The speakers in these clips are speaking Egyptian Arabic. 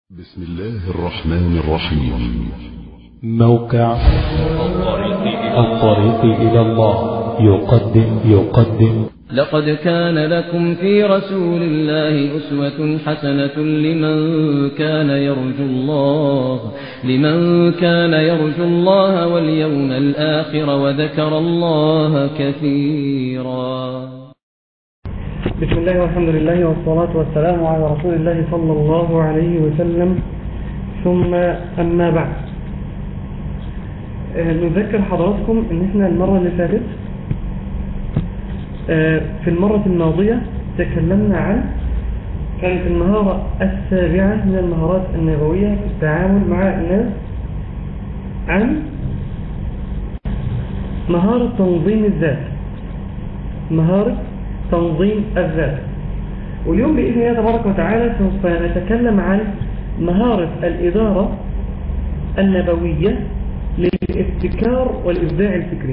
بسم الله الرحمن الرحيم موقع الطريق إلى الله يقدم يقدم لقد كان لكم في رسول الله أسوة حسنة لمن كان يرجو الله لمن كان يرجو الله واليوم الآخر وذكر الله كثيرا بسم الله والحمد لله والصلاة والسلام على رسول الله صلى الله عليه وسلم ثم أما بعد آه، نذكر حضراتكم ان احنا المرة اللي فاتت آه، في المرة الماضية تكلمنا عن كانت المهارة السابعة من المهارات النبوية في التعامل مع الناس عن مهارة تنظيم الذات مهارة تنظيم الذات واليوم بإذن الله تبارك وتعالى سوف نتكلم عن مهارة الإدارة النبوية للابتكار والإبداع الفكري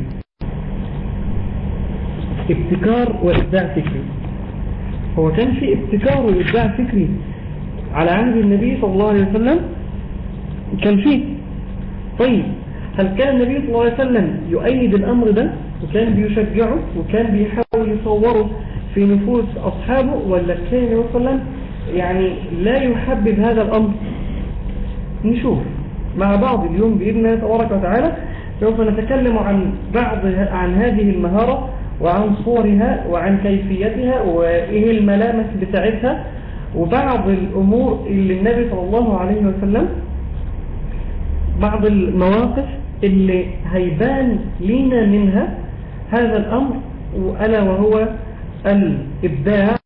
ابتكار وإبداع فكري هو كان في ابتكار وإبداع فكري على عهد النبي صلى الله عليه وسلم كان فيه طيب هل كان النبي صلى الله عليه وسلم يؤيد الأمر ده وكان بيشجعه وكان بيحاول يصوره في نفوس أصحابه ولا كان النبي صلى الله عليه وسلم يعني لا يحبب هذا الأمر نشوف مع بعض اليوم بإذن الله تبارك وتعالى سوف نتكلم عن بعض عن هذه المهارة وعن صورها وعن كيفيتها وإيه الملامس بتاعتها وبعض الأمور اللي النبي صلى الله عليه وسلم بعض المواقف اللي هيبان لينا منها هذا الأمر ألا وهو الإبداع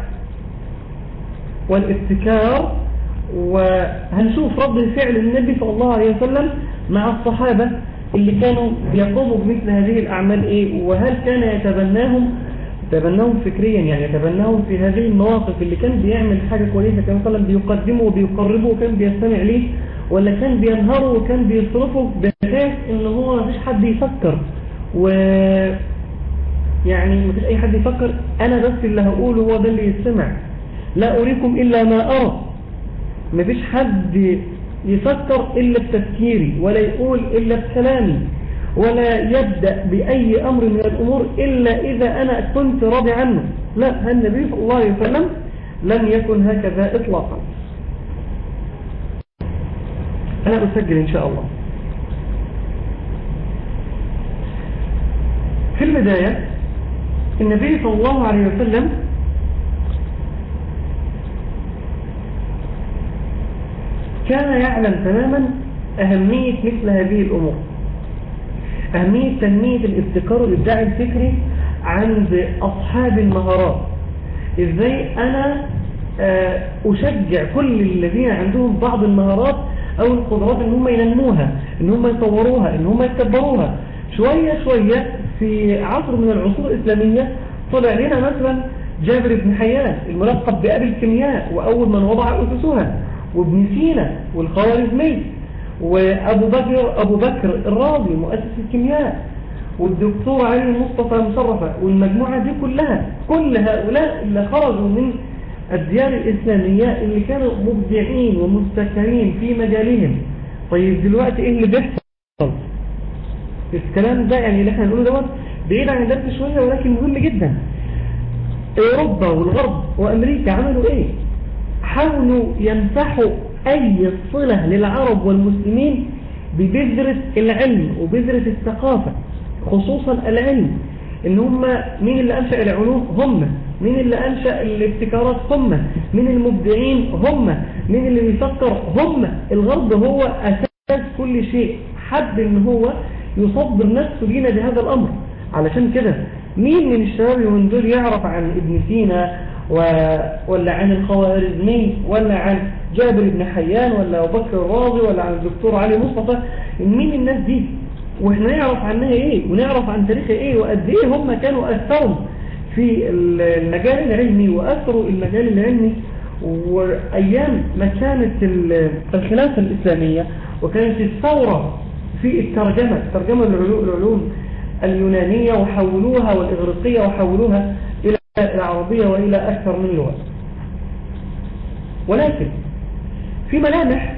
والابتكار وهنشوف رد فعل النبي صلى الله عليه وسلم مع الصحابة اللي كانوا بيقوموا بمثل هذه الأعمال إيه وهل كان يتبناهم يتبناهم فكريا يعني يتبناهم في هذه المواقف اللي كان بيعمل حاجة كويسة كان مثلا بيقدمه وبيقربه وكان بيستمع ليه ولا كان بينهره وكان بيصرفه بحيث ان هو مفيش حد يفكر و يعني مفيش اي حد يفكر انا بس اللي هقوله هو ده اللي يستمع لا اريكم الا ما ارى مفيش حد يفكر الا بتفكيري ولا يقول الا بكلامي ولا يبدأ بأي أمر من الأمور إلا إذا أنا كنت راضي عنه لا النبي صلى الله عليه وسلم لم يكن هكذا إطلاقا أنا أسجل إن شاء الله في البداية النبي صلى الله عليه وسلم كان يعلم تماما أهمية مثل هذه الأمور أهمية تنمية الابتكار والإبداع الفكري عند أصحاب المهارات إزاي أنا أشجع كل الذين عندهم بعض المهارات أو القدرات إن هم ينموها إن هم يطوروها إن هم يكبروها شوية شوية في عصر من العصور الإسلامية طلع لنا مثلا جابر بن حيان الملقب بأبي الكيمياء وأول من وضع أسسها وابن سينا والخوارزمي وأبو بكر, أبو بكر الرازي مؤسس الكيمياء والدكتور علي مصطفى مصرفة والمجموعة دي كلها كل هؤلاء اللي خرجوا من الديار الإسلامية اللي كانوا مبدعين ومستكرين في مجالهم طيب دلوقتي ايه اللي بيحصل الكلام ده يعني اللي احنا نقوله دوت بعيد عن الدرس شوية ولكن مهم جدا اوروبا والغرب وامريكا عملوا ايه حاولوا يمسحوا اي صلة للعرب والمسلمين ببذرة العلم وبذرة الثقافة خصوصا العلم ان هم مين اللي انشأ العلوم هم مين اللي أنشأ الابتكارات هم مين المبدعين هم مين اللي بيفكر هم الغرب هو أساس كل شيء حب ان هو يصدر نفسه لينا بهذا الأمر علشان كده مين من الشباب من دول يعرف عن ابن سينا و... ولا عن الخوارزمي ولا عن جابر بن حيان ولا أبو بكر الرازي ولا عن الدكتور علي مصطفى مين الناس دي واحنا نعرف عنها ايه ونعرف عن تاريخها ايه وقد ايه هم كانوا أثروا في المجال العلمي وأثروا المجال العلمي وأيام ما كانت الخلافة الإسلامية وكانت الثورة في الترجمة ترجمة العلوم اليونانية وحولوها والإغريقية وحولوها إلى العربية وإلى أكثر من لغة ولكن في ملامح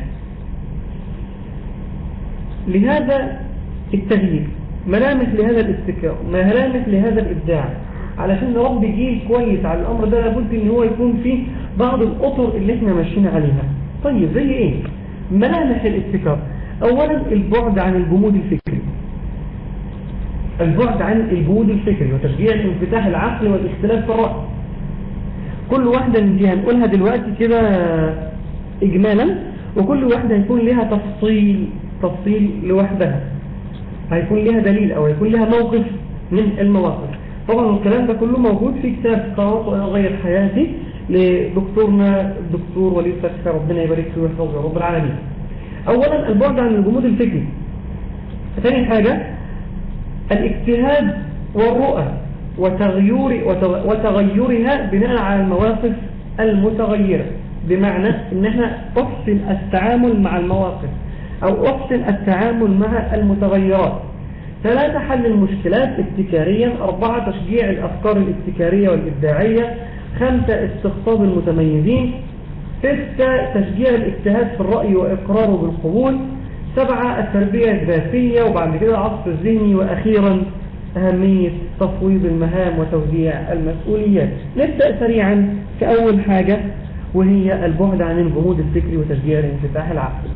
لهذا التغيير ملامح لهذا الاستكرار ملامح لهذا الإبداع علشان نربي جيل كويس على الأمر ده لابد ان هو يكون فيه بعض الأطر اللي احنا ماشيين عليها طيب زي ايه ملامح الابتكار اولا البعد عن الجمود الفكري البعد عن الجمود الفكري وتشجيع الانفتاح العقلي والاختلاف في الرأي كل واحدة من دي هنقولها دلوقتي كده اجمالا وكل واحدة هيكون لها تفصيل تفصيل لوحدها هيكون لها دليل او هيكون لها موقف من المواقف طبعا الكلام ده كله موجود في كتاب قرارات غير حياتي لدكتورنا الدكتور وليد فتحي ربنا يبارك فيه ويحفظه يا رب العالمين اولا البعد عن الجمود الفكري ثاني حاجة الاجتهاد والرؤى وتغير وتغيرها بناء على المواقف المتغيرة بمعنى ان احنا احسن التعامل مع المواقف او احسن التعامل مع المتغيرات ثلاثة حل المشكلات ابتكاريا أربعة تشجيع الأفكار الابتكارية والإبداعية خمسة استخطاب المتميزين ستة تشجيع الاجتهاد في الرأي وإقراره بالقبول سبعة التربية الذاتية وبعد كده العصف الذهني وأخيرا أهمية تفويض المهام وتوزيع المسؤوليات نبدأ سريعا في أول حاجة وهي البعد عن الجمود الفكري وتشجيع الانفتاح العقلي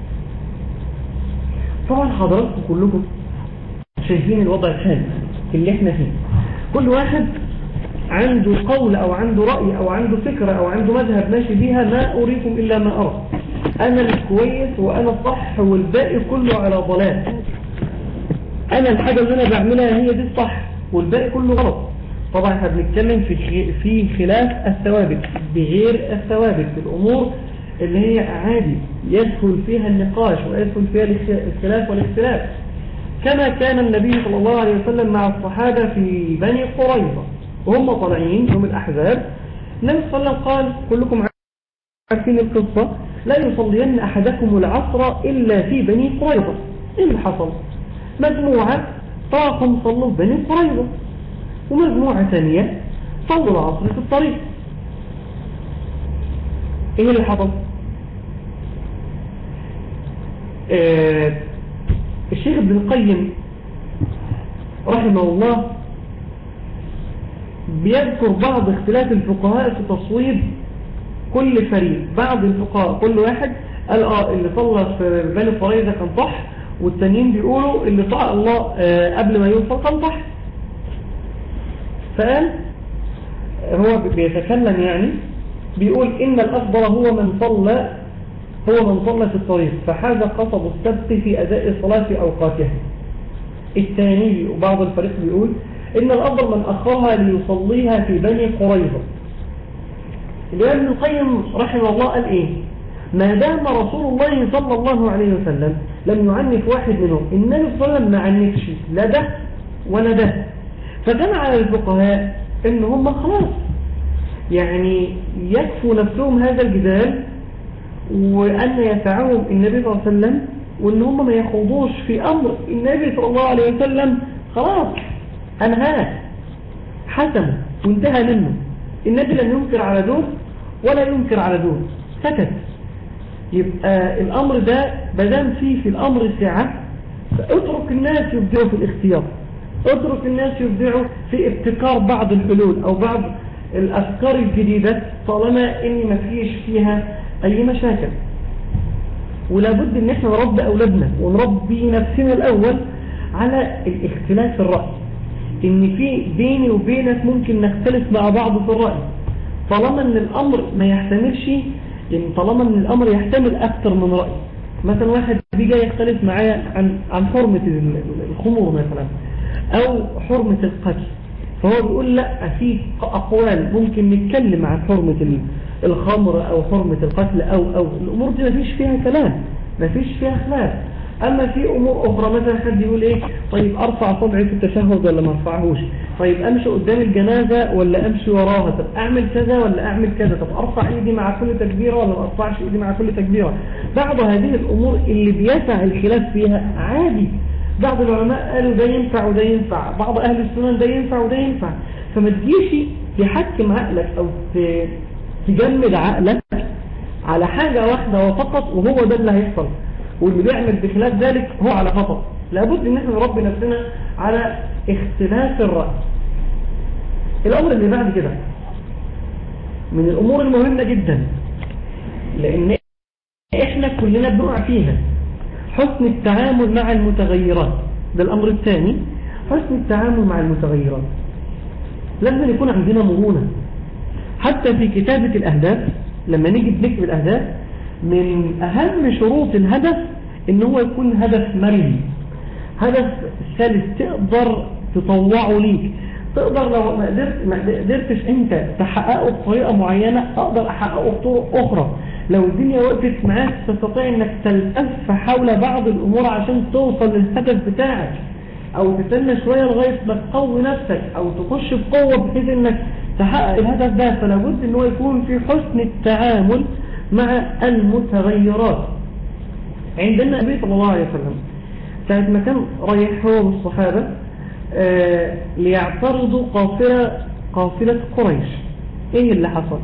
طبعا حضراتكم كلكم شايفين الوضع الحالي اللي احنا فيه كل واحد عنده قول او عنده رأي او عنده فكرة او عنده مذهب ماشي بيها ما اريكم الا ما ارى انا الكويس وانا الصح والباقي كله على ضلال انا الحاجة اللي انا بعملها هي دي الصح والباقي كله غلط طبعا احنا بنتكلم في في خلاف الثوابت بغير الثوابت في الامور اللي هي عادي يدخل فيها النقاش ويدخل فيها الخلاف والاختلاف كما كان النبي صلى الله عليه وسلم مع الصحابة في بني قريظة وهم طالعين هم الأحزاب النبي صلى الله عليه وسلم قال كلكم عارفين القصة لا يصلين أحدكم العصر إلا في بني قريظة إيه اللي حصل مجموعة طاقم صلوا في بني قريظة ومجموعة ثانية صلوا العصر في الطريق ايه اللي حصل آه الشيخ ابن القيم رحمه الله بيذكر بعض اختلاف الفقهاء في تصويب كل فريق بعض الفقهاء كل واحد قال اه اللي صلى في بني قريظة كان صح والتانيين بيقولوا اللي طاع الله آه قبل ما يوصل كان صح فقال هو بيتكلم يعني بيقول إن الأفضل هو من صلى هو من صلى في الطريق فحاز قصب السبت في أداء الصلاة في أوقاتها الثاني وبعض الفريق بيقول إن الأفضل من أخرها ليصليها في بني قريظة ابن القيم رحمه الله قال إيه ما دام رسول الله صلى الله عليه وسلم لم يعنف واحد منهم النبي صلى الله عليه وسلم ما عنفش لا ده ولا ده فكان على الفقهاء ان هم خلاص يعني يكفوا نفسهم هذا الجدال وأن يسعهم النبي صلى الله عليه وسلم وأن هم ما يخوضوش في أمر النبي صلى الله عليه وسلم خلاص أنهاه حسم وانتهى منه النبي لم ينكر على دول ولا ينكر على دول سكت يبقى الأمر ده بدام فيه في الأمر سعة فاترك الناس يبدعوا في الاختيار اترك الناس يبدعوا في ابتكار بعض الحلول أو بعض الأفكار الجديدة طالما إن ما فيش فيها أي مشاكل ولابد إن احنا نربي أولادنا ونربي نفسنا الأول على الاختلاف في الرأي إن في بيني وبينك ممكن نختلف مع بعض في الرأي طالما إن الأمر ما يحتملش يعني طالما إن الأمر يحتمل أكثر من رأي مثلا واحد بيجي يختلف معايا عن عن حرمة الخمور مثلا أو حرمة القتل فهو بيقول لا في أقوال ممكن نتكلم عن حرمة الخمر أو حرمة القتل أو أو الأمور دي مفيش فيها كلام مفيش فيها خلاف أما في أمور أخرى مثلا حد يقول إيه طيب أرفع صبعي في التشهد ولا ما أرفعهوش طيب أمشي قدام الجنازة ولا أمشي وراها طب أعمل كذا ولا أعمل كذا طب أرفع إيدي مع كل تكبيرة ولا ما أرفعش إيدي مع كل تكبيرة بعض هذه الأمور اللي بيسع الخلاف فيها عادي بعض العلماء قالوا ده ينفع وده ينفع بعض أهل السنن ده ينفع وده ينفع فما تجيش تحكم عقلك أو تجمد عقلك على حاجة واحدة وفقط وهو ده اللي هيحصل واللي بيعمل بخلاف ذلك هو على خطأ لابد ان احنا نربي نفسنا على اختلاف الرأي الامر اللي بعد كده من الامور المهمة جدا لان احنا كلنا بنقع فيها حسن التعامل مع المتغيرات ده الامر الثاني حسن التعامل مع المتغيرات لازم يكون عندنا مرونة حتى في كتابة الاهداف لما نيجي بنكتب الاهداف من اهم شروط الهدف ان هو يكون هدف مرن هدف سلس تقدر تطوعه ليك تقدر لو ما قدرت ما قدرتش انت تحققه بطريقه معينه اقدر احققه بطرق اخرى لو الدنيا وقفت معاك تستطيع انك تلتف حول بعض الامور عشان توصل للهدف بتاعك او تستنى شويه لغايه ما تقوي نفسك او تخش بقوه بحيث انك تحقق الهدف ده فلا بد ان هو يكون في حسن التعامل مع المتغيرات عندنا النبي صلى الله عليه وسلم ساعة ما كان رايح هو والصحابة آه ليعترضوا قافلة قافلة قريش ايه اللي حصل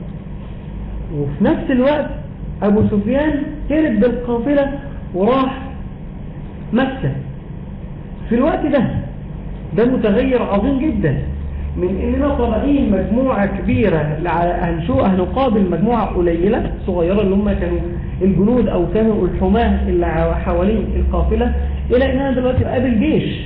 وفي نفس الوقت ابو سفيان هرب بالقافلة وراح مكة في الوقت ده ده متغير عظيم جدا من اننا طالعين مجموعة كبيرة هنشوف هنقابل مجموعة قليلة صغيرة اللي هم كانوا الجنود او كانوا الحماة اللي حوالين القافلة الى ان انا دلوقتي بقابل جيش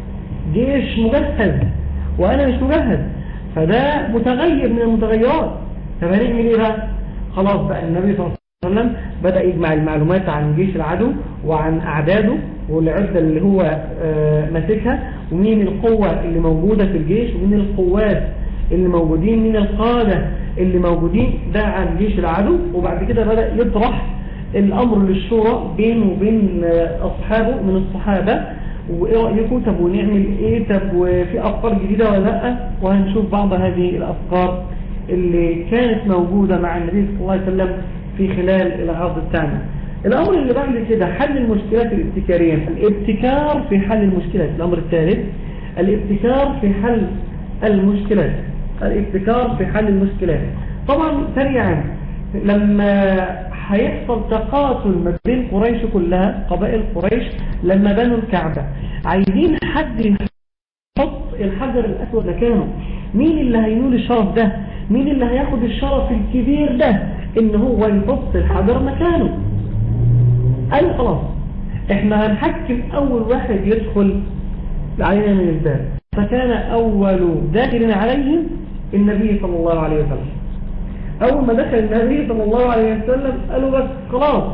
جيش مجهز وانا مش مجهز فده متغير من المتغيرات طب هنعمل ايه بقى خلاص بقى النبي صلى الله عليه وسلم بدأ يجمع المعلومات عن جيش العدو وعن اعداده والعدة اللي هو ماسكها ومين القوة اللي موجودة في الجيش ومين القوات اللي موجودين مين القادة اللي موجودين ده عن جيش العدو وبعد كده بدأ يطرح الأمر للشورى بينه وبين أصحابه من الصحابة وإيه رأيكم طب ونعمل إيه طب وفي أفكار جديدة ولا لأ وهنشوف بعض هذه الأفكار اللي كانت موجودة مع النبي صلى الله عليه وسلم في خلال العرض بتاعنا الأمر اللي بعد كده حل المشكلات الابتكارية الابتكار في حل المشكلات الأمر الثالث الابتكار في حل المشكلات الابتكار في حل المشكلات طبعا سريعا لما هيحصل تقاتل ما بين قريش كلها قبائل قريش لما بنوا الكعبة عايزين حد يحط الحجر الأسود مكانه مين اللي هينول الشرف ده مين اللي هياخد الشرف الكبير ده ان هو يحط الحجر مكانه قال خلاص احنا هنحكم اول واحد يدخل علينا من الباب فكان اول داخل عليهم النبي صلى الله عليه وسلم اول ما دخل النبي صلى الله عليه وسلم قالوا بس خلاص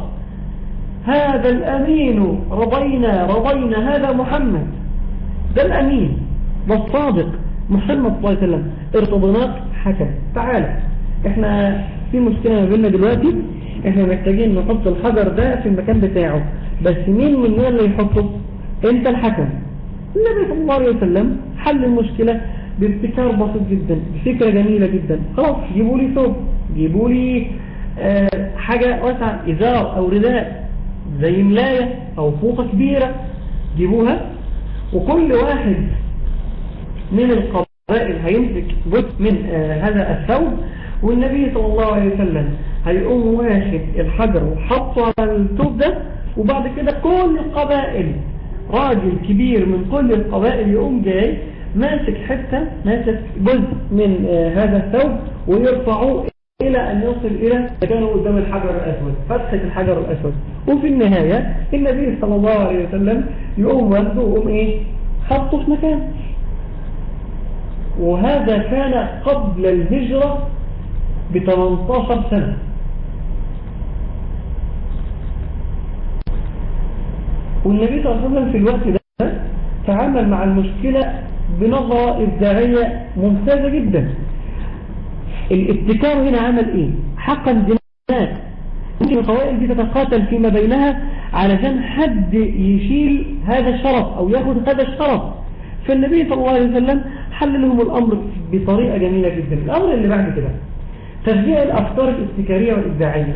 هذا الامين رضينا رضينا هذا محمد ده الامين ده الصادق محمد صلى الله عليه وسلم ارتضيناك حكم تعالى احنا في مشكلة ما بيننا دلوقتي احنا محتاجين نحط الحجر ده في المكان بتاعه بس مين مننا اللي يحطه انت الحكم النبي صلى الله عليه وسلم حل المشكلة بابتكار بسيط جدا بفكرة جميلة جدا خلاص جيبوا لي ثوب جيبوا لي اه حاجة واسعة ازار او رداء زي ملاية او فوطة كبيرة جيبوها وكل واحد من القبائل هيمسك جزء من اه هذا الثوب والنبي صلى الله عليه وسلم هيقوم واخد الحجر وحطه على الثوب ده وبعد كده كل القبائل راجل كبير من كل القبائل يقوم جاي ماسك حتة ماسك جزء من آه هذا الثوب ويرفعوه إلى أن يصل إلى مكانه قدام الحجر الأسود فتحة الحجر الأسود وفي النهاية النبي صلى الله عليه وسلم يقوم واخده ويقوم إيه حطه في مكان وهذا كان قبل الهجرة ب 18 سنة والنبي صلى الله عليه وسلم في الوقت ده تعامل مع المشكلة بنظرة إبداعية ممتازة جدا الابتكار هنا عمل ايه حقا دماء ممكن القوائل دي تتقاتل فيما بينها علشان حد يشيل هذا الشرف او ياخد هذا الشرف فالنبي صلى الله عليه وسلم حل لهم الامر بطريقة جميلة جدا الامر اللي بعد كده تشجيع الافكار الابتكارية والابداعية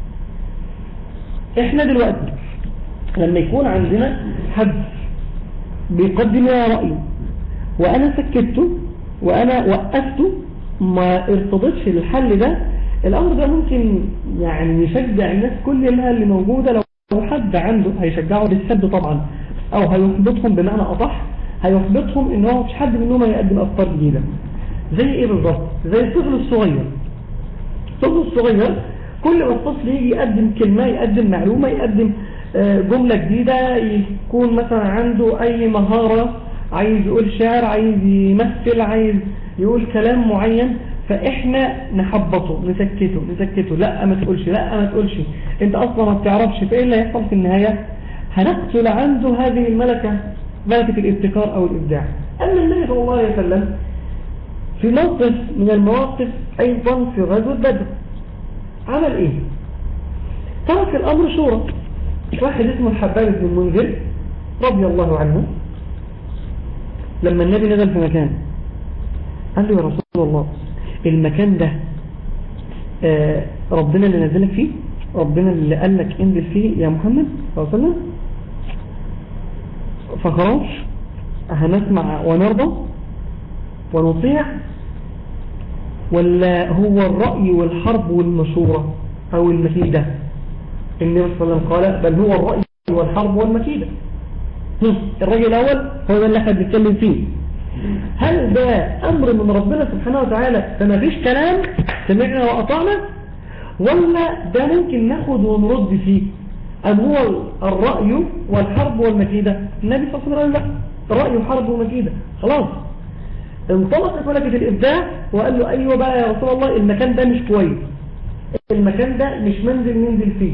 احنا دلوقتي لما يكون عندنا حد بيقدم لنا رأيه وأنا سكته وأنا وقفته ما ارتضتش الحل ده الأمر ده ممكن يعني يشجع الناس كلها اللي موجودة لو حد عنده هيشجعه للسد طبعا أو هيحبطهم بمعنى أصح هيحبطهم إن هو مش حد منهم هيقدم أفكار جديدة زي إيه بالظبط زي الطفل الصغير الطفل الصغير كل ما الطفل يجي يقدم كلمة يقدم معلومة يقدم جملة جديدة يكون مثلا عنده أي مهارة عايز يقول شعر عايز يمثل عايز يقول كلام معين فإحنا نحبطه نسكته نسكته لا ما تقولش لا ما تقولش انت أصلا ما بتعرفش فإيه اللي هيحصل في النهاية هنقتل عنده هذه الملكة ملكة الابتكار أو الإبداع أما النبي صلى الله عليه وسلم في موقف من المواقف أيضا في غزوة بدر عمل إيه ترك الأمر شورى واحد اسمه الحباب بن المنذر رضي الله عنه لما النبي نزل في مكان قال له يا رسول الله المكان ده آه ربنا اللي نزلك فيه ربنا اللي قال لك انزل فيه يا محمد صلى الله عليه وسلم فخلاص هنسمع ونرضى ونطيع ولا هو الرأي والحرب والمشورة أو المكيدة النبي صلى الله عليه وسلم قال بل هو الرأي والحرب والمكيدة الرأي الأول هو ده اللي احنا بنتكلم فيه هل ده أمر من ربنا سبحانه وتعالى فما فيش كلام سمعنا وأطعنا ولا ده ممكن ناخد ونرد فيه أم هو الرأي والحرب والمكيدة النبي صلى الله عليه وسلم لا رأي وحرب ومكيدة خلاص انطلقت ملكة الإبداع وقال له أيوة بقى يا رسول الله المكان ده مش كويس المكان ده مش منزل ننزل فيه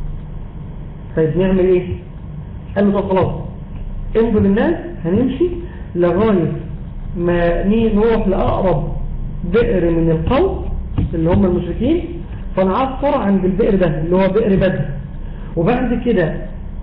طيب نعمل ايه قال له طب خلاص انظر الناس هنمشي لغاية ما نروح لأقرب بئر من القوم اللي هم المشركين فنعصر عند البئر ده اللي هو بئر بدر وبعد كده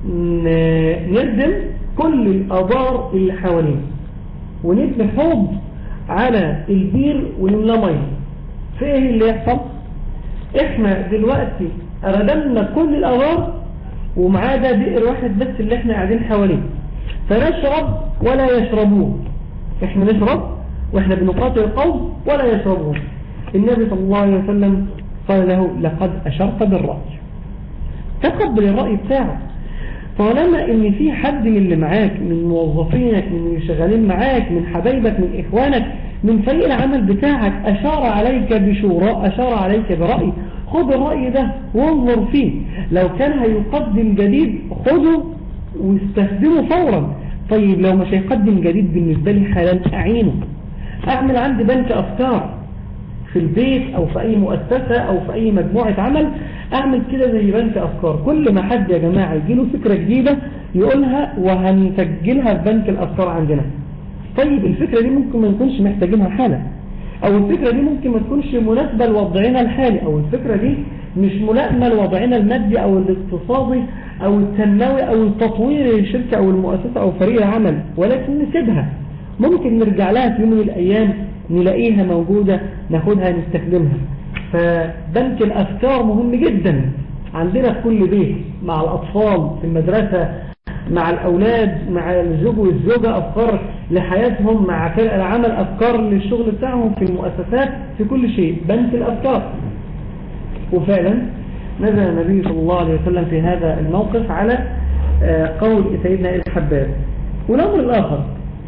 نردم كل الأضار اللي حواليه ونبني حوض على البير ونملى ميه في ايه اللي يحصل احنا دلوقتي ردمنا كل الأضار ومعاه ده بئر واحد بس اللي احنا قاعدين حواليه فنشرب ولا يشربوه احنا نشرب واحنا بنقاتل القوم ولا يشربون النبي صلى الله عليه وسلم قال له لقد أشرت بالرأي تقبل الرأي بتاعك طالما ان في حد من اللي معاك من موظفينك من اللي شغالين معاك من حبايبك من اخوانك من فريق العمل بتاعك اشار عليك بشورى اشار عليك برأي خذ الرأي ده وانظر فيه لو كان هيقدم جديد خذه واستخدمه فورا طيب لو مش هيقدم جديد بالنسبة لي حالا اعينه اعمل عندي بنك افكار في البيت او في اي مؤسسة او في اي مجموعة عمل اعمل كده زي بنك افكار كل ما حد يا جماعة يجيله فكرة جديدة يقولها وهنسجلها في بنك الافكار عندنا طيب الفكرة دي ممكن ما نكونش محتاجينها حالا او الفكرة دي ممكن ما تكونش مناسبة لوضعنا الحالي او الفكرة دي مش ملائمة لوضعنا المادي او الاقتصادي او التنموي او التطوير للشركة او المؤسسة او فريق العمل ولكن نسيبها ممكن نرجع لها في يوم من الايام نلاقيها موجودة ناخدها نستخدمها فبنك الافكار مهم جدا عندنا في كل بيت مع الاطفال في المدرسة مع الأولاد مع الزوج والزوجة أفكار لحياتهم مع فرق العمل أفكار للشغل بتاعهم في المؤسسات في كل شيء بنك الأفكار وفعلا نزل النبي صلى الله عليه وسلم في هذا الموقف على قول سيدنا الحباب والأمر الآخر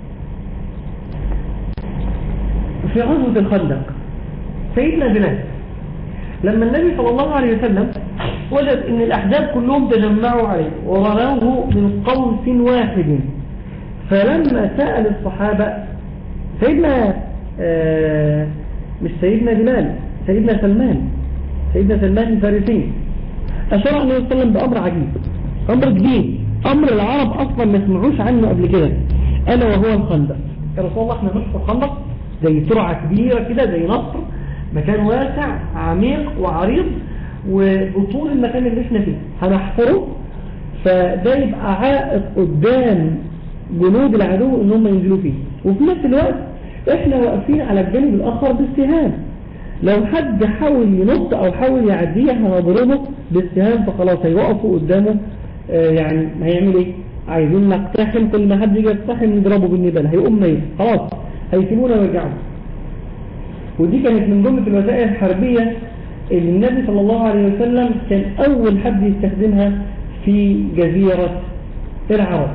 في غزوة الخندق سيدنا بلال لما النبي صلى الله عليه وسلم وجد ان الاحزاب كلهم تجمعوا عليه ورموه من قوس واحد فلما سأل الصحابة سيدنا آه مش سيدنا بلال سيدنا سلمان سيدنا سلمان الفارسي أشار النبي صلى الله عليه وسلم بأمر عجيب أمر جديد أمر العرب أصلا ما سمعوش عنه قبل كده ألا وهو الخندق يا رسول الله احنا نحفر الخندق زي ترعة كبيرة كده زي نصر مكان واسع عميق وعريض وبطول المكان اللي احنا فيه هنحفره فده يبقى عائق قدام جنود العدو ان هم ينزلوا فيه وفي نفس الوقت احنا واقفين على الجانب الاخر بالسهام لو حد حاول ينط او حاول يعديه هنضربه بالسهام فخلاص هيوقفوا قدامه آه يعني هيعمل ايه عايزين نقتحم كل ما حد يجي يقتحم نضربه بالنبال هيقوم ميت خلاص هيسيبونا ويرجعوا ودي كانت من جملة الوسائل الحربية اللي النبي صلى الله عليه وسلم كان أول حد يستخدمها في جزيرة العرب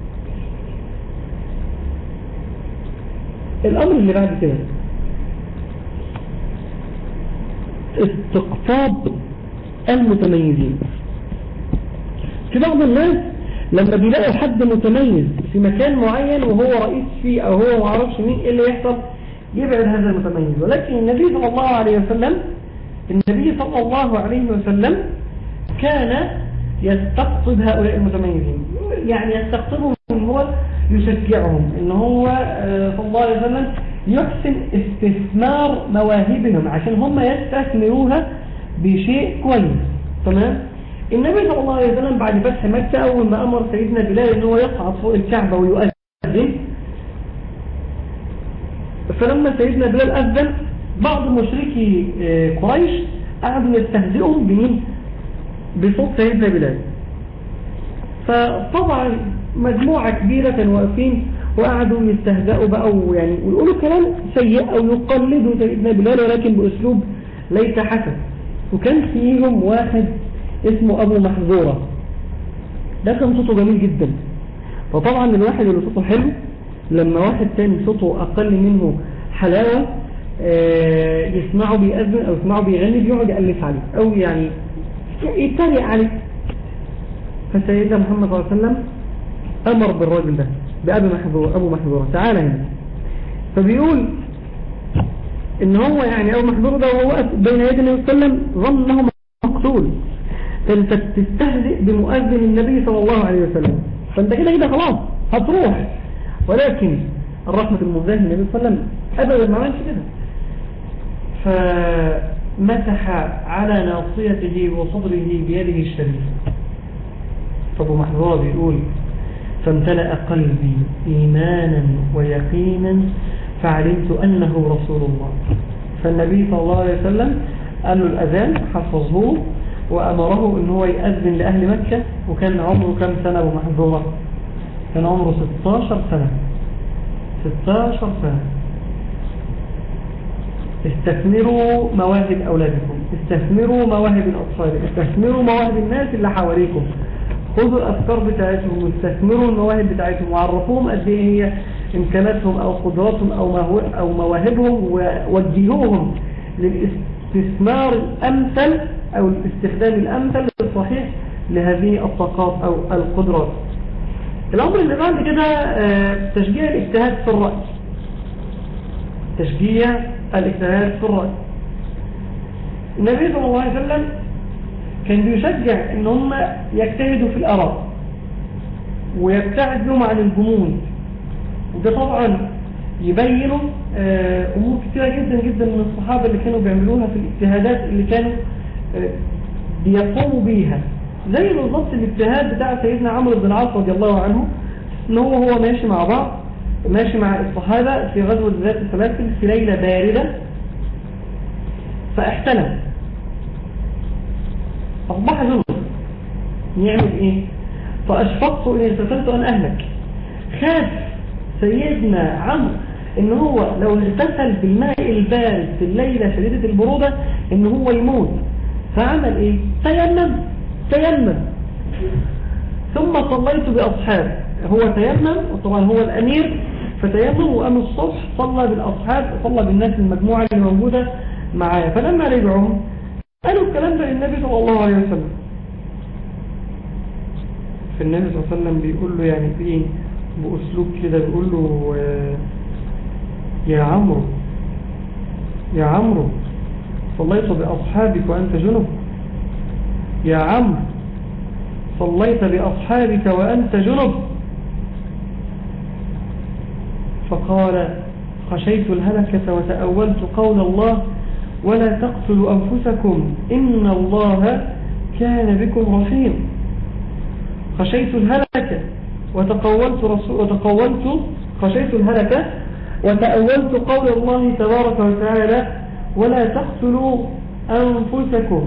الأمر اللي بعد كده استقطاب المتميزين في بعض الناس لما بيلاقوا حد متميز في مكان معين وهو رئيس فيه او هو ما عرفش مين ايه اللي يحصل يبعد هذا المتميز ولكن النبي صلى الله عليه وسلم النبي صلى الله عليه وسلم كان يستقطب هؤلاء المتميزين يعني يستقطبهم ان هو يشجعهم ان هو آه، صلى الله عليه وسلم يحسن استثمار مواهبهم عشان هم يستثمروها بشيء كويس تمام النبي صلى الله عليه وسلم بعد فتح مكة أول ما أمر سيدنا بلال أنه يصعد فوق الكعبة ويؤذن فلما سيدنا بلال أذن بعض مشركي آه، قريش قعدوا يستهزئهم بمين بصوت سيدنا بلال فطبعا مجموعة كبيرة كانوا واقفين وقعدوا يستهزئوا بقى ويعني ويقولوا كلام سيء أو يقلدوا سيدنا بلال ولكن بأسلوب ليس حسن وكان فيهم واحد اسمه أبو محذورة ده كان صوته جميل جدا فطبعا الواحد اللي صوته حلو لما واحد تاني صوته أقل منه حلاوة آه، يسمعه بيأذن أو يسمعه بيغني بيقعد يألف عليه أو يعني يتريق عليه فسيدنا محمد صلى الله عليه وسلم أمر بالراجل ده بأبي محذورة أبو محذورة تعالى هنا فبيقول إن هو يعني أبو محذورة ده وهو واقف بين يدي النبي صلى الله عليه وسلم ظن أنه مقتول فأنت تستهزئ بمؤذن النبي صلى الله عليه وسلم فأنت كده كده خلاص هتروح ولكن الرحمة المزاه النبي صلى الله عليه وسلم أبدا ما عملش كده فمسح على ناصيته وصدره بيده الشريفة فابو محذورة بيقول فامتلأ قلبي إيمانا ويقينا فعلمت أنه رسول الله فالنبي صلى الله عليه وسلم قال له الأذان حفظه وأمره أن هو يأذن لأهل مكة وكان عمره كم سنة أبو محذورة كان عمره 16 سنة 16 سنة استثمروا مواهب أولادكم استثمروا مواهب الأطفال استثمروا مواهب الناس اللي حواليكم خذوا الأفكار بتاعتهم واستثمروا المواهب بتاعتهم وعرفوهم قد ايه هي إمكاناتهم أو قدراتهم أو, أو مواهبهم ووجهوهم للاستثمار الأمثل أو الاستخدام الأمثل الصحيح لهذه الطاقات أو القدرات الأمر اللي بعد كده آه، تشجيع الاجتهاد في الرأي تشجيع الاجتهاد في الرأي النبي صلى الله عليه وسلم كان بيشجع ان هم يجتهدوا في الآراء ويبتعد لهم عن الجمود وده طبعا يبينوا آه، أمور كثيرة جدا جدا من الصحابة اللي كانوا بيعملوها في الاجتهادات اللي كانوا آه، بيقوموا بيها زي بالظبط الاجتهاد بتاع سيدنا عمرو بن العاص رضي الله عنه ان هو هو ماشي مع بعض ماشي مع الصحابة في غزوة ذات السلاسل في ليلة باردة فاحتلم أصبح جنوب يعمل إيه فأشفقت إن استسلت أن أهلك خاف سيدنا عمرو إن هو لو اغتسل بالماء البارد في الليلة شديدة البرودة إن هو يموت فعمل إيه تيمم تيمم ثم صليت بأصحاب هو تيمم وطبعا هو الأمير فتيمم وقام الصبح صلى بالأصحاب صلى بالناس المجموعة اللي موجودة معاه فلما رجعوا قالوا الكلام ده للنبي صلى الله عليه وسلم فالنبي صلى الله عليه وسلم بيقول له يعني ايه بأسلوب كده بيقول له آه، يا عمرو يا عمرو صليت بأصحابك وأنت جنب يا عمرو صليت بأصحابك وأنت جنب فقال خشيت الهلكة وتأولت قول الله ولا تقتلوا أنفسكم إن الله كان بكم رحيم خشيت الهلكة وتقولت, رسول وتقولت خشيت الهلكة وتأولت قول الله تبارك وتعالى ولا تقتلوا أنفسكم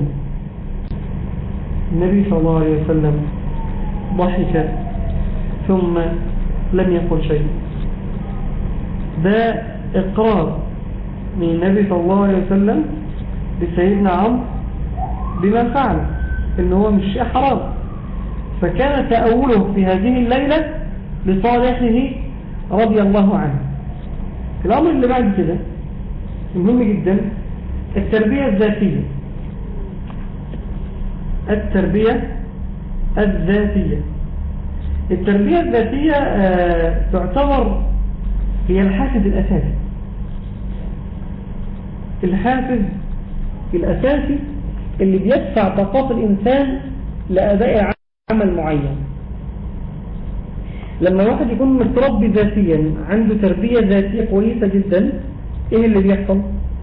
النبي صلى الله عليه وسلم ضحك ثم لم يقل شيء ده إقرار من النبي صلى الله عليه وسلم لسيدنا عمرو بما فعل ان هو مش شيء حرام فكان تأوله في هذه الليلة لصالحه رضي الله عنه الأمر اللي بعد كده مهم جدا التربية الذاتية التربية الذاتية التربية الذاتية آه، تعتبر هي الحافز الأساسي الحافز الأساسي اللي بيدفع طاقات الإنسان لأداء عمل معين لما واحد يكون متربي ذاتيا عنده تربية ذاتية كويسة جدا ايه اللي بيحصل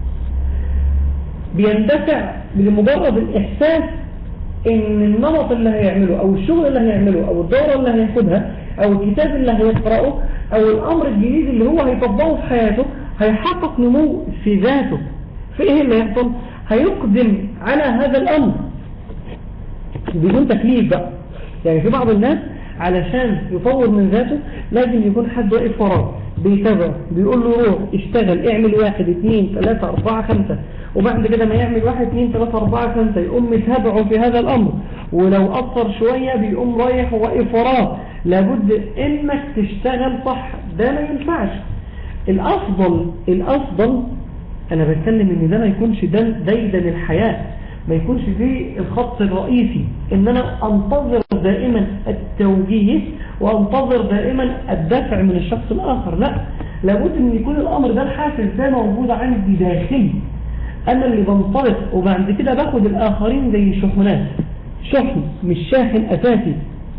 بيندفع لمجرد الإحساس ان النمط اللي هيعمله او الشغل اللي هيعمله او الدورة اللي هياخدها او الكتاب اللي هيقرأه او الامر الجديد اللي هو هيطبقه في حياته هيحقق نمو في ذاته في ايه اللي يحصل هيقدم على هذا الامر بدون تكليف بقى يعني في بعض الناس علشان يطور من ذاته لازم يكون حد واقف وراه بيتابعه بيقول له روح اشتغل اعمل واحد اثنين ثلاثة اربعة خمسة وبعد كده ما يعمل واحد اثنين ثلاثة اربعة خمسة يقوم متابعه في هذا الامر ولو قصر شوية بيقوم رايح وواقف وراه لابد انك تشتغل صح ده ما ينفعش الافضل الافضل انا بتكلم ان ده ما يكونش ديدا الحياة ما يكونش دي الخط الرئيسي ان انا انتظر دائما التوجيه وانتظر دائما الدفع من الشخص الاخر لا لابد ان يكون الامر ده الحافز ده موجود عندي داخلي انا اللي بنطلق وبعد كده باخد الاخرين زي شحنات شحن مش شاحن اساسي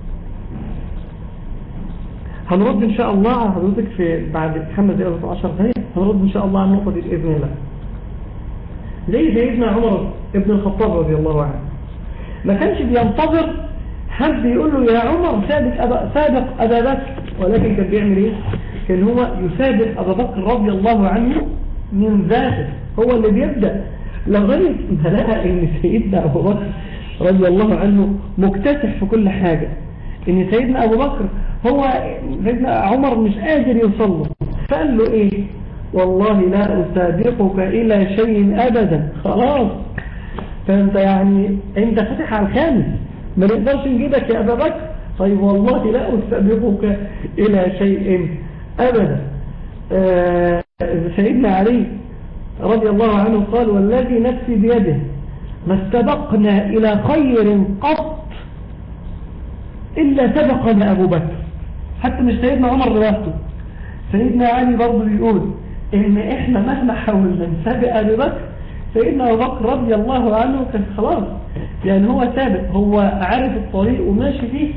هنرد ان شاء الله على حضرتك في بعد خمس دقائق 10 ثانيه هنرد ان شاء الله على النقطه دي باذن الله زي سيدنا عمر ابن الخطاب رضي الله عنه ما كانش بينتظر حد يقول له يا عمر سابق أبا, سابق أبا بكر ولكن كان بيعمل ايه كان هو يسابق أبا بكر رضي الله عنه من ذاته هو اللي بيبدأ لغاية ما لقى ان سيدنا أبو بكر رضي الله عنه مكتسح في كل حاجة ان سيدنا أبو بكر هو سيدنا عمر مش قادر يوصل له فقال له ايه والله لا أسابقك إلى شيء أبدا خلاص فأنت يعني أنت فتح على الخامس ما نقدرش نجيبك يا أبا بكر طيب والله لا أسابقك إلى شيء أبدا آه سيدنا علي رضي الله عنه قال والذي نفسي بيده ما استبقنا إلى خير قط إلا سبقنا أبو بكر حتى مش سيدنا عمر رواته سيدنا علي برضه بيقول ان احنا مهما حاولنا نسابق ابي بكر سيدنا ابو بكر رضي الله عنه كان خلاص يعني هو سابق هو عارف الطريق وماشي فيه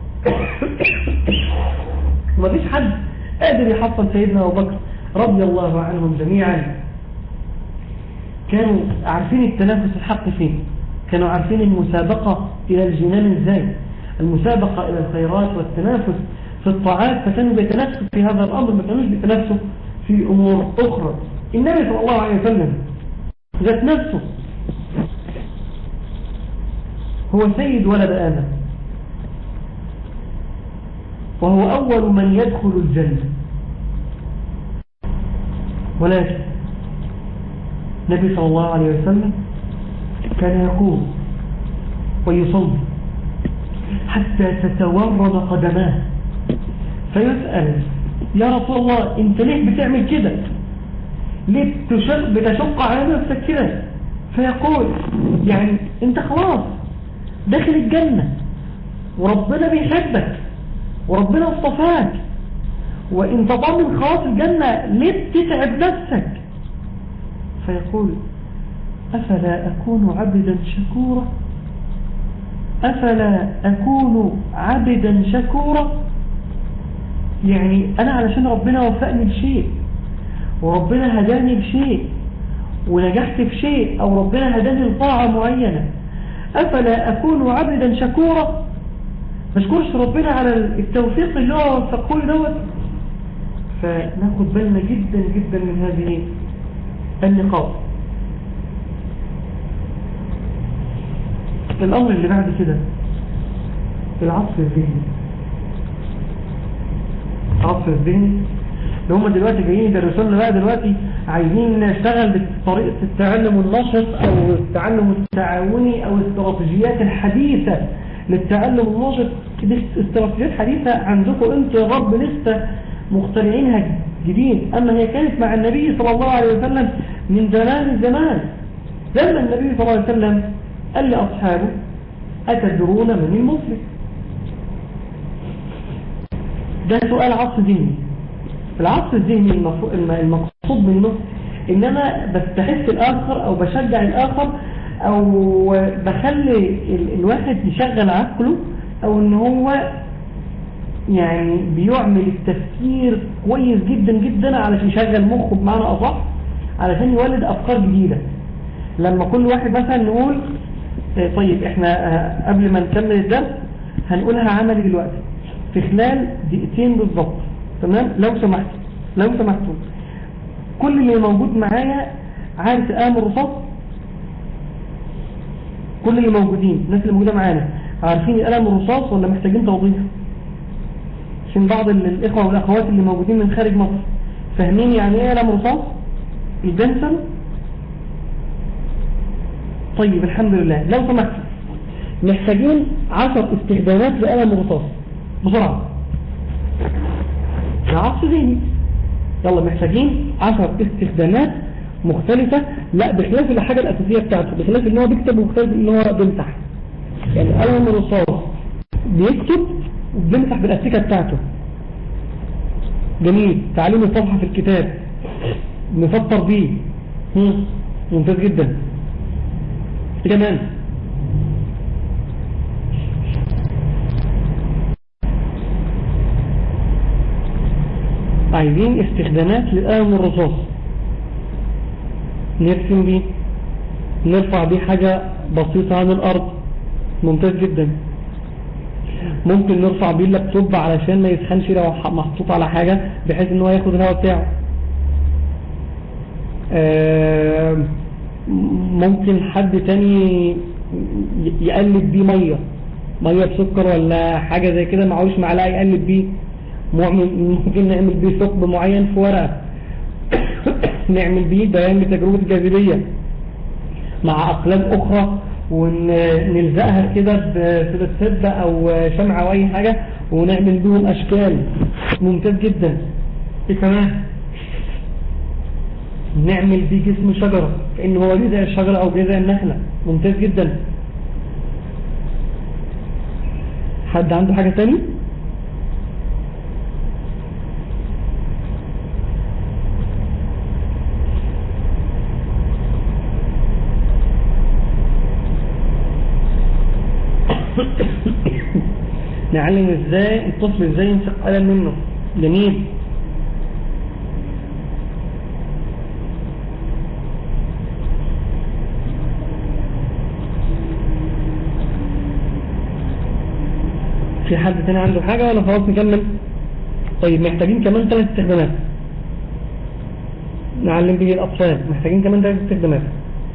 ومفيش حد قادر يحصل سيدنا ابو بكر رضي الله عنهم جميعا كانوا عارفين التنافس الحق فين كانوا عارفين المسابقة الى الجنان ازاي المسابقة الى الخيرات والتنافس في الطاعات فكانوا بيتنافسوا في هذا الامر ما كانوش بيتنافسوا في أمور أخرى النبي صلى الله عليه وسلم ذات نفسه هو سيد ولد آدم وهو أول من يدخل الجنة ولكن النبي صلى الله عليه وسلم كان يقول ويصلي حتى تتورد قدماه فيسأل يا رسول الله انت ليه بتعمل كده ليه بتشق على نفسك كده فيقول يعني انت خلاص داخل الجنة وربنا بيحبك وربنا اصطفاك وانت ضامن خلاص الجنة ليه بتتعب نفسك فيقول أفلا أكون عبدا شكورا أفلا أكون عبدا شكورا يعني أنا علشان ربنا وفقني بشيء وربنا هداني بشيء ونجحت في شيء أو ربنا هداني لطاعة معينة أفلا أكون عبدا شكورا مشكورش ربنا على التوفيق اللي هو وفقه لي دوت فناخد بالنا جدا جدا من هذه النقاط الأمر اللي بعد كده العصف الذهني العصف الذهني اللي هم دلوقتي جايين يدرسوا لنا بقى دلوقتي عايزين نشتغل بطريقة التعلم النشط أو التعلم التعاوني أو الاستراتيجيات الحديثة للتعلم النشط دي استراتيجيات حديثة عندكم انتوا يا رب لسه مخترعينها جديد أما هي كانت مع النبي صلى الله عليه وسلم من زمان الزمان لما النبي صلى الله عليه وسلم قال لأصحابه أتدرون من المسلم ده سؤال عصف ذهني العصف الذهني المقصود منه ان انا بستحث الاخر او بشجع الاخر او بخلي الواحد يشغل عقله او ان هو يعني بيعمل التفكير كويس جدا جدا علشان يشغل مخه بمعنى اصح علشان يولد افكار جديدة لما كل واحد مثلا نقول طيب احنا قبل ما نكمل الدرس هنقولها عملي دلوقتي في خلال دقيقتين بالظبط تمام لو سمحت لو سمحتوا كل اللي موجود معايا عارف القلم الرصاص كل اللي موجودين الناس اللي موجوده معانا عارفين القلم الرصاص ولا محتاجين توضيح عشان بعض الاخوه والاخوات اللي موجودين من خارج مصر فاهمين يعني ايه قلم رصاص البنسل طيب الحمد لله لو سمحت محتاجين عشر استخدامات لقلم الرصاص بسرعة عصف ذهني يلا محتاجين عشر استخدامات مختلفة لا بخلاف الحاجة الأساسية بتاعته بخلاف ان هو بيكتب وبخلاف ان هو بيمسح يعني قلم الرصاص بيكتب وبيمسح بالأسكة بتاعته جميل تعليم الصفحة في الكتاب نفطر بيه ممتاز جدا كمان عايزين استخدامات للقلم الرصاص نرسم بيه نرفع بيه حاجة بسيطة عن الأرض ممتاز جدا ممكن نرفع بيه اللابتوب علشان ما يسخنش لو محطوط على حاجة بحيث ان هو ياخد الهواء بتاعه ممكن حد تاني يقلب بيه مية مية بسكر ولا حاجة زي كده معهوش معلقة يقلب بيه ممكن نعمل بيه ثقب معين في ورقة نعمل بيه بيان لتجربة الجاذبية مع أقلام أخرى ونلزقها كده بسدة أو شمعة أو أي حاجة ونعمل بيهم أشكال ممتاز جدا إيه كمان نعمل بيه جسم شجرة كأنه هو جزء الشجرة أو جزء النخلة ممتاز جدا حد عنده حاجة تاني؟ نعلم ازاي الطفل ازاي يمسك قلم منه جميل في حد تاني عنده حاجة ولا خلاص نكمل طيب محتاجين كمان ثلاث استخدامات نعلم به الأطفال محتاجين كمان ثلاث استخدامات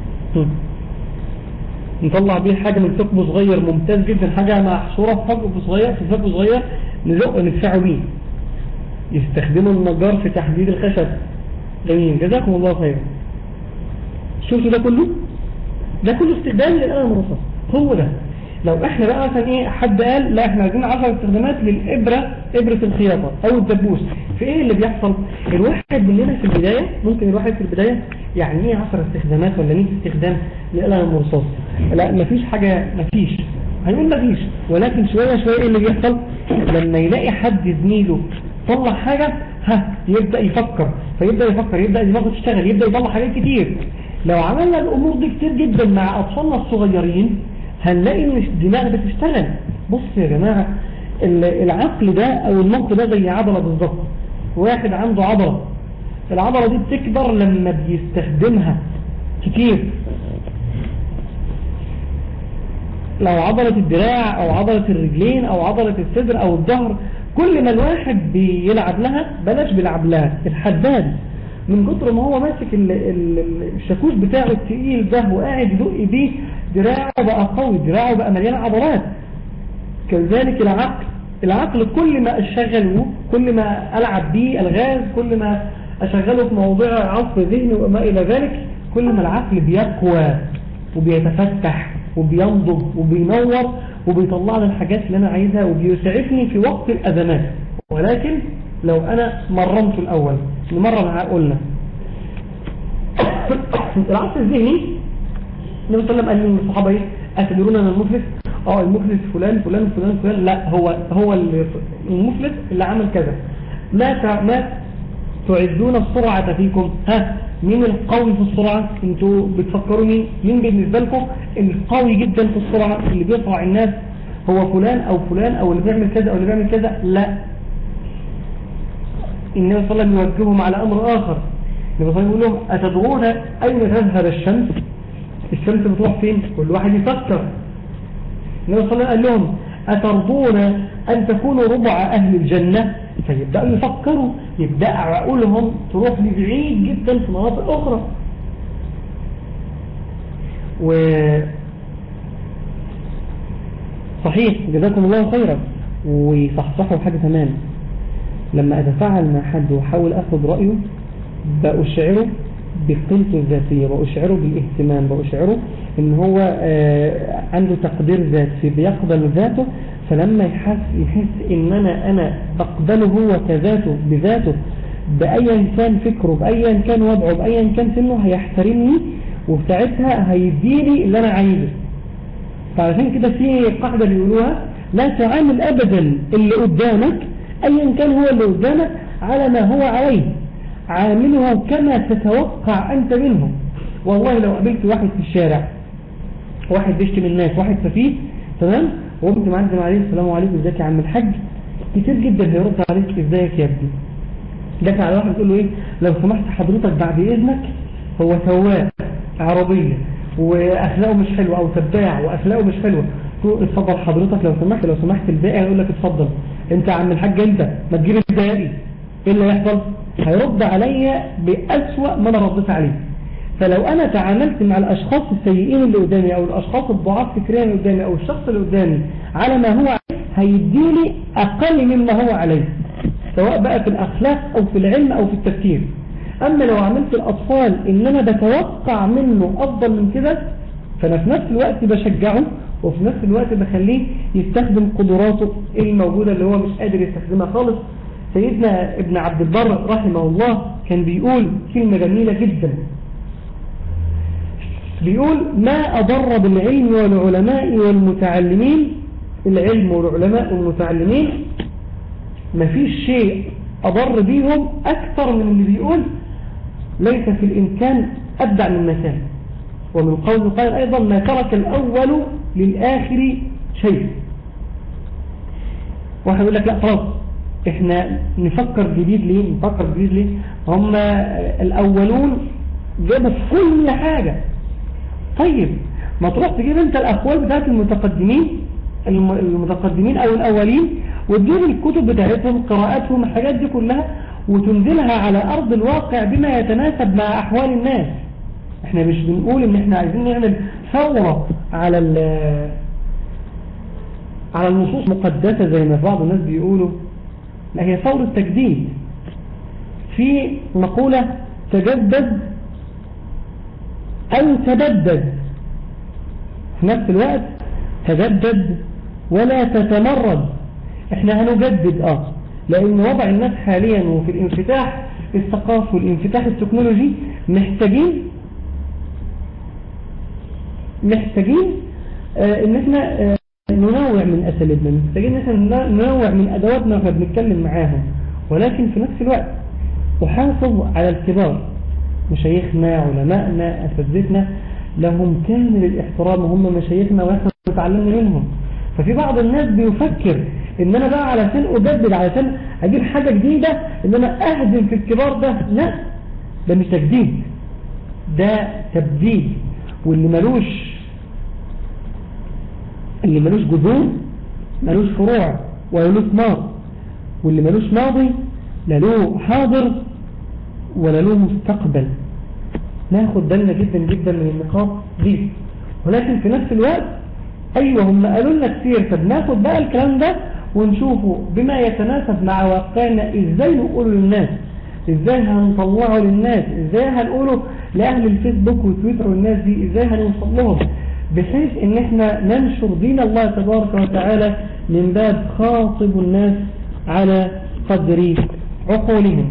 نطلع بيه حاجة من ثقب صغير ممتاز جدا حاجة محصورة في ثقب صغير في ثقب صغير نزق ندفعه بيه يستخدموا النجار في تحديد الخشب جميل جزاكم الله خيرا شفتوا ده كله ده كله استخدام للقلم الرصاص هو ده لو احنا بقى مثلا ايه حد قال لا احنا عايزين 10 استخدامات للابره ابره الخياطه او الدبوس في ايه اللي بيحصل الواحد مننا في البدايه ممكن الواحد في البدايه يعني ايه 10 استخدامات ولا 100 استخدام للقلم الرصاص لا مفيش حاجه مفيش هنقول مفيش ولكن شويه شويه ايه اللي بيحصل لما يلاقي حد زميله طلع حاجه ها يبدا يفكر فيبدا يفكر يبدا دماغه تشتغل يبدا يطلع حاجات كتير لو عملنا الامور دي كتير جدا مع اطفالنا الصغيرين هنلاقي ان الدماغ بتشتغل بص يا جماعة العقل ده او المخ ده زي عضلة بالظبط واحد عنده عضلة العضلة دي بتكبر لما بيستخدمها كتير لو عضلة الدراع او عضلة الرجلين او عضلة الصدر او الظهر كل ما الواحد بيلعب لها بلاش بيلعب لها الحداد من كتر ما هو ماسك الشاكوش بتاعه التقيل ده وقاعد يدق بيه دراعه بقى قوي دراعه بقى مليان عضلات كذلك العقل العقل كل ما اشغله كل ما العب بيه الغاز كل ما أشغله في مواضيع عصف ذهني وما إلى ذلك كل ما العقل بيقوى وبيتفتح وبينضج وبينور وبيطلع لي الحاجات اللي أنا عايزها وبيسعفني في وقت الأزمات ولكن لو أنا مرمت الأول نمرن عقولنا العصف الذهني النبي صلى الله عليه وسلم قال للصحابة ايه أتدرون أن المفلس اه المفلس فلان فلان فلان فلان لا هو هو اللي المفلس اللي عمل كذا ما تع... ما تعدون السرعة فيكم ها مين القوي في السرعة انتوا بتفكروا مين مين بالنسبة لكم القوي جدا في السرعة اللي بيسرع الناس هو فلان او فلان او اللي بيعمل كذا او اللي بيعمل كذا لا النبي صلى الله عليه وسلم يوجههم على امر اخر النبي صلى الله عليه وسلم يقول لهم اتدرون اين تذهب الشمس الشمس بتروح فين كل واحد يفكر النبي صلى الله عليه وسلم قال لهم أترضون أن تكونوا ربع أهل الجنة فيبدأوا يفكروا يبدأ عقولهم تروح لبعيد جدا في مناطق أخرى و صحيح جزاكم الله خيرا وصحصحوا حاجة كمان لما أتفاعل مع حد وحاول أخذ رأيه بأشعره بقيمته الذاتية بأشعره بالاهتمام بأشعره ان هو آه عنده تقدير ذاتي بيقبل ذاته فلما يحس, يحس ان انا انا بقبله هو كذاته بذاته بأيا كان فكره بأيا كان وضعه بأيا كان سنه هيحترمني وساعتها هيديني اللي انا عايزه فعشان كده في قاعدة بيقولوها لا تعامل ابدا اللي قدامك ايا كان هو اللي قدامك على ما هو عليه عامله كما تتوقع أنت منه والله لو قابلت واحد في الشارع واحد بيشتم الناس واحد سفيه تمام وقمت معزم عليه السلام عليكم ازيك يا عم الحاج كتير جدا هيرد عليك ازيك يا ابني دافع على واحد يقول له ايه لو سمحت حضرتك بعد اذنك هو سواق عربية واخلاقه مش حلوة او تباع واخلاقه مش حلوة تقول اتفضل حضرتك لو سمحت لو سمحت الباقي هيقول لك اتفضل انت يا عم الحاج انت ما تجيب الباقي ايه اللي هيحصل هيرد عليا بأسوأ ما انا رديت عليه فلو انا تعاملت مع الاشخاص السيئين اللي قدامي او الاشخاص الضعاف فكريا اللي قدامي او الشخص اللي قدامي على ما هو عليه هيديني اقل مما هو عليه سواء بقى في الاخلاق او في العلم او في التفكير اما لو عملت الاطفال ان انا بتوقع منه افضل من كده فانا في نفس الوقت بشجعه وفي نفس الوقت بخليه يستخدم قدراته الموجودة اللي هو مش قادر يستخدمها خالص سيدنا ابن عبد البر رحمه الله كان بيقول كلمة جميلة جدا بيقول ما أضر بالعلم والعلماء والمتعلمين العلم والعلماء والمتعلمين ما فيش شيء أضر بيهم أكثر من اللي بيقول ليس في الإمكان أبدع من مكان ومن قول قال أيضا ما ترك الأول للآخر شيء واحد يقول لك لا خلاص احنا نفكر جديد ليه نفكر جديد ليه هم الأولون جابوا في كل حاجة طيب ما تروح تجيب انت الأقوال بتاعت المتقدمين المتقدمين أو الأولين وتجيب الكتب بتاعتهم قراءاتهم الحاجات دي كلها وتنزلها على أرض الواقع بما يتناسب مع أحوال الناس احنا مش بنقول ان احنا عايزين نعمل ثورة على على النصوص مقدسة زي ما بعض الناس بيقولوا لا هي ثورة تجديد في مقولة تجدد أو تبدد في نفس الوقت تجدد ولا تتمرد احنا هنجدد اه لان وضع الناس حاليا وفي الانفتاح الثقافي والانفتاح التكنولوجي محتاجين محتاجين آه ان احنا آه ننوع من اساليبنا محتاجين ان احنا ننوع من ادواتنا واحنا بنتكلم معاهم ولكن في نفس الوقت احافظ على الكبار مشايخنا علماءنا اساتذتنا لهم كامل الاحترام وهم مشايخنا واحنا نتعلمنا منهم ففي بعض الناس بيفكر ان انا بقى علشان اجدد علشان اجيب حاجة جديدة ان انا اهدم في الكبار ده لا ده مش تجديد ده تبديل واللي ملوش اللي ملوش جذور ملوش فروع ولا له ثمار واللي ملوش ماضي لا له حاضر ولا له مستقبل ناخد بالنا جدا جدا من النقاط دي ولكن في نفس الوقت ايوه هم قالوا لنا كتير طب ناخد بقى الكلام ده ونشوفه بما يتناسب مع واقعنا ازاي نقول للناس ازاي هنطلعه للناس ازاي هنقوله لأهل الفيسبوك وتويتر والناس دي ازاي هنوصل لهم بحيث ان احنا ننشر دين الله تبارك وتعالى من باب خاطب الناس على قدر عقولهم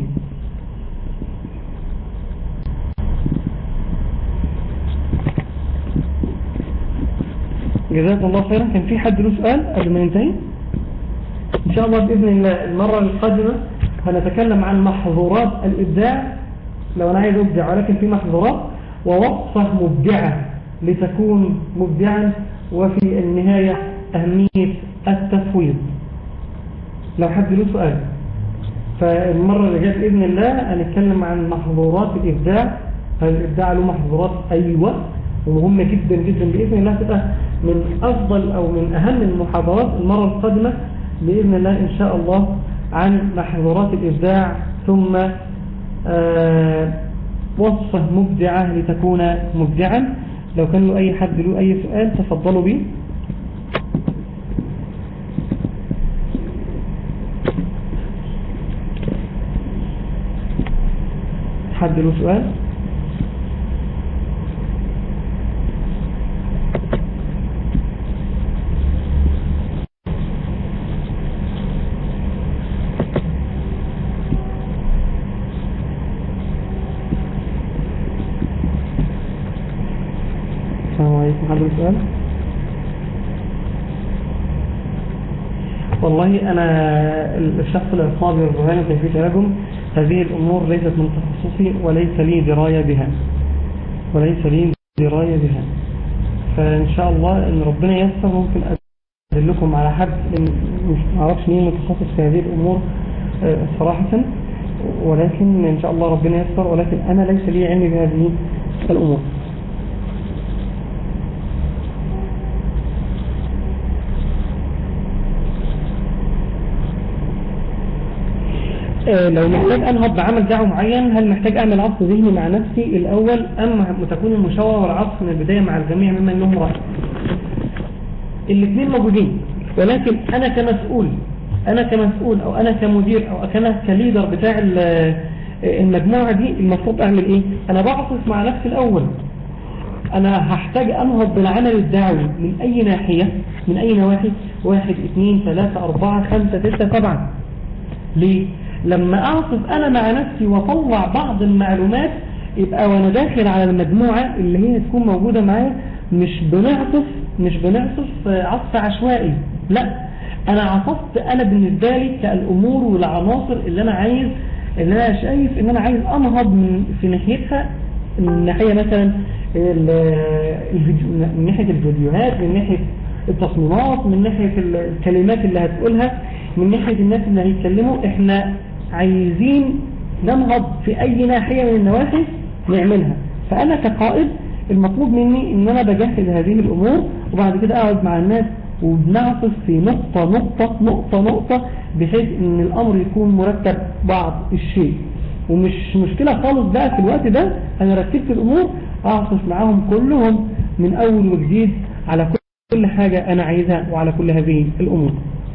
جزاكم الله خيرا كان في حد له سؤال قبل ما ننتهي إن شاء الله بإذن الله المرة القادمة هنتكلم عن محظورات الإبداع لو أنا عايز أبدع ولكن في محظورات ووصفة مبدعة لتكون مبدعا وفي النهاية أهمية التفويض لو حد له سؤال فالمرة اللي جاءت بإذن الله هنتكلم عن محظورات الإبداع هل الإبداع له محظورات أيوة ومهمة جدا جدا بإذن الله تبقى من أفضل أو من أهم المحاضرات المرة القادمة بإذن الله إن شاء الله عن محظورات الإبداع ثم آه وصفة مبدعة لتكون مبدعا لو كان له أي حد له أي سؤال تفضلوا به حد له سؤال السلام عليكم حد له سؤال والله أنا الشخص الإصابي والرهان في تراجم هذه الأمور ليست من تخصصي وليس لي دراية بها وليس لي دراية بها فإن شاء الله إن ربنا يسر ممكن أدلكم على حد مش معرفش مين متخصص في هذه الأمور صراحة ولكن إن شاء الله ربنا يسر ولكن أنا ليس لي علم بهذه الأمور لو محتاج أنهض بعمل دعوة معين هل محتاج أعمل عصف ذهني مع نفسي الأول أم تكون المشاورة والعصف من البداية مع الجميع ممن لهم رأي الاثنين موجودين ولكن أنا كمسؤول أنا كمسؤول أو أنا كمدير أو أنا كليدر بتاع المجموعة دي المفروض أعمل إيه أنا بعصف مع نفسي الأول أنا هحتاج أنهض بالعمل الدعوي من أي ناحية من أي نواحي واحد اثنين ثلاثة أربعة خمسة ستة طبعا ليه لما أعصف أنا مع نفسي وأطلع بعض المعلومات يبقى وأنا داخل على المجموعة اللي هي تكون موجودة معايا مش بنعصف مش بنعصف عصف عشوائي لا أنا عصفت أنا بالنسبة لي كالأمور والعناصر اللي أنا عايز اللي أنا شايف إن أنا عايز أنهض من في ناحيتها من ناحية مثلا الفيديو من ناحية الفيديوهات من ناحية التصميمات من ناحية الكلمات اللي هتقولها من ناحية الناس اللي هيتكلموا احنا عايزين ننهض في اي ناحية من النواحي نعملها فانا كقائد المطلوب مني ان انا بجهز هذه الامور وبعد كده اقعد مع الناس وبنعطف في نقطة نقطة نقطة نقطة بحيث ان الامر يكون مرتب بعض الشيء ومش مشكلة خالص بقى في الوقت ده انا رتبت الامور اعطف معاهم كلهم من اول وجديد على كل حاجة انا عايزها وعلى كل هذه الامور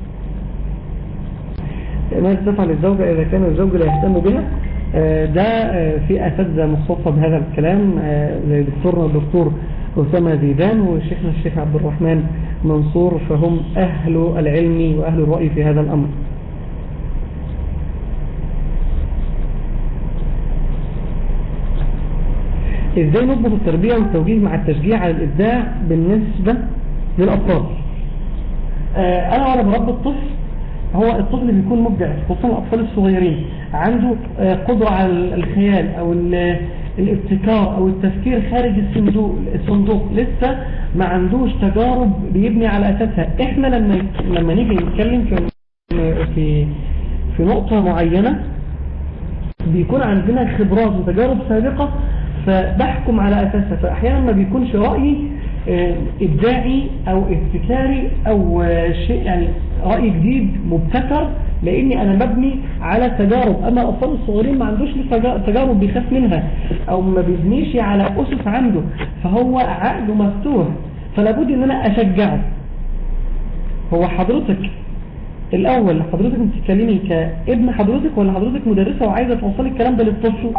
ما تفعل الزوجة إذا كان الزوج لا يهتم بها ده في أساتذة مختصة بهذا الكلام زي دكتورنا الدكتور أسامة زيدان وشيخنا الشيخ عبد الرحمن منصور فهم أهل العلم وأهل الرأي في هذا الأمر إزاي نضبط التربية والتوجيه مع التشجيع على الإبداع بالنسبة للأطفال أنا وأنا بربي الطفل هو الطفل بيكون مبدع خصوصا الأطفال الصغيرين عنده قدرة على الخيال أو الابتكار أو التفكير خارج الصندوق الصندوق لسه ما عندوش تجارب بيبني على أساسها إحنا لما لما نيجي نتكلم في في في نقطة معينة بيكون عندنا خبرات وتجارب سابقة فبحكم على أساسها فأحيانا ما بيكونش رأيي إبداعي أو ابتكاري أو شيء يعني رأي جديد مبتكر لأني أنا مبني على تجارب أما الأطفال الصغيرين ما عندوش تجارب بيخاف منها أو ما بيبنيش على أسس عنده فهو عقله مفتوح فلا بد أن أنا أشجعه هو حضرتك الأول حضرتك بتتكلمي كابن حضرتك ولا حضرتك مدرسة وعايزة توصلي الكلام ده للطفل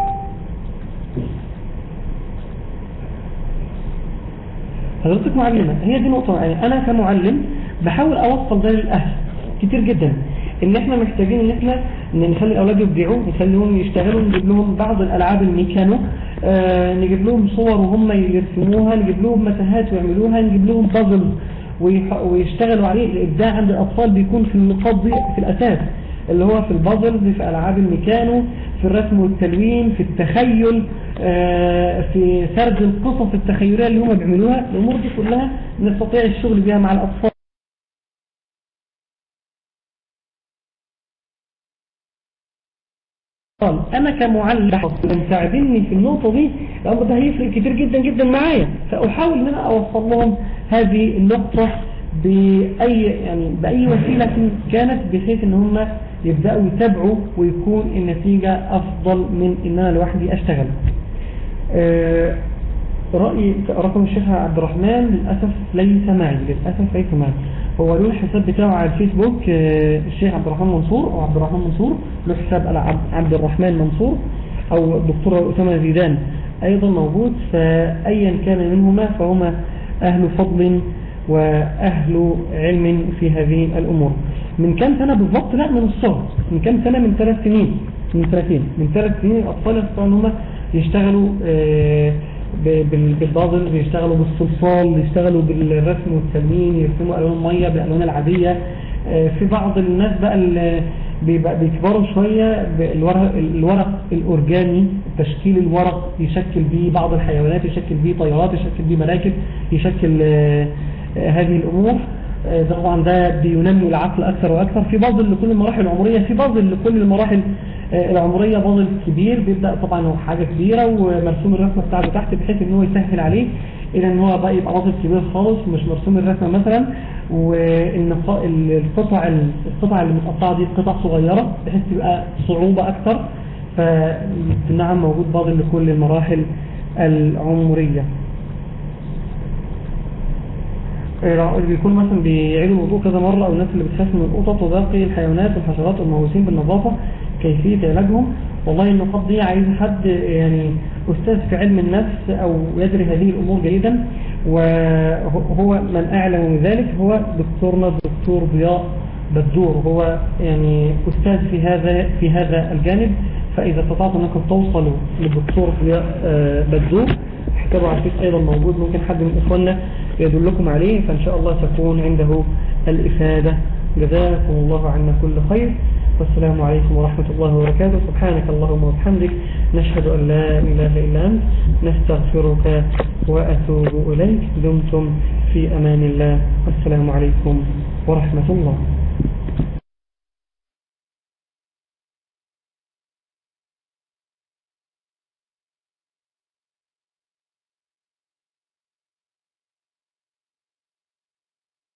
حضرتك معلمة هي دي نقطة معينة أنا كمعلم بحاول أوصل ده للأهل كتير جدا ان احنا محتاجين ان احنا ان نخلي الاولاد يبدعوا نخليهم يشتغلوا نجيب لهم بعض الالعاب الميكانو آه نجيب لهم صور وهم يرسموها نجيب لهم متاهات ويعملوها نجيب لهم بازل ويشتغلوا عليه الابداع عند الاطفال بيكون في النقاط دي في الاساس اللي هو في البازل في العاب الميكانو في الرسم والتلوين في التخيل آه في سرد القصص التخيليه اللي هم بيعملوها الامور دي كلها نستطيع الشغل بها مع الاطفال انا كمعلم مساعدني في النقطة دي الامر ده هيفرق كتير جدا جدا معايا فاحاول ان انا اوصل لهم هذه النقطة باي يعني باي وسيلة كانت بحيث ان هم يبدأوا يتابعوا ويكون النتيجة افضل من ان انا لوحدي اشتغل آه رأي رقم الشيخ عبد الرحمن للأسف ليس معي للأسف ليس معي هو له الحساب بتاعه على الفيسبوك الشيخ عبد الرحمن منصور أو عبد الرحمن منصور له حساب عبد الرحمن منصور أو الدكتور أسامة زيدان أيضا موجود فأيا كان منهما فهما أهل فضل وأهل علم في هذه الأمور من كم سنة بالضبط لا من الصغر من كم سنة من ثلاث سنين من سنتين من ثلاث سنين الأطفال يستطيعوا أن هم يشتغلوا آه بالبازل بيشتغلوا بالصلصال بيشتغلوا بالرسم والتلمين يرسموا ألوان مية بالألوان العادية في بعض الناس بقى اللي بيكبروا شوية بالورق الورق الأورجاني تشكيل الورق يشكل به بعض الحيوانات يشكل به طيارات يشكل به مراكب يشكل هذه الأمور طبعا ده بينمي العقل أكثر وأكثر في بازل لكل المراحل العمرية في بازل لكل المراحل العمرية بازل كبير بيبدأ طبعا هو حاجة كبيرة ومرسوم الرسمة بتاعته تحت بحيث ان هو يسهل عليه الى ان هو بقى يبقى بازل كبير خالص مش مرسوم الرسمة مثلا والقطع القطع اللي متقطعة دي قطع صغيرة بحيث تبقى صعوبة اكثر فنعم موجود بازل لكل المراحل العمرية بيكون مثلا بيعيدوا الموضوع كذا مرة او الناس اللي بتخاف من القطط وباقي الحيوانات والحشرات والمهوسين بالنظافة كيفية علاجهم والله النقاط دي عايز حد يعني أستاذ في علم النفس أو يدري هذه الأمور جيدا وهو من أعلم من ذلك هو دكتورنا الدكتور ضياء بدور هو يعني أستاذ في هذا في هذا الجانب فإذا استطعت أنكم توصلوا للدكتور ضياء بدور حسابه على الفيس أيضا موجود ممكن حد من إخواننا يدلكم عليه فإن شاء الله تكون عنده الإفادة جزاكم الله عنا كل خير والسلام عليكم ورحمة الله وبركاته سبحانك اللهم وبحمدك نشهد أن لا إله إلا أنت نستغفرك وأتوب إليك دمتم في أمان الله والسلام عليكم ورحمة الله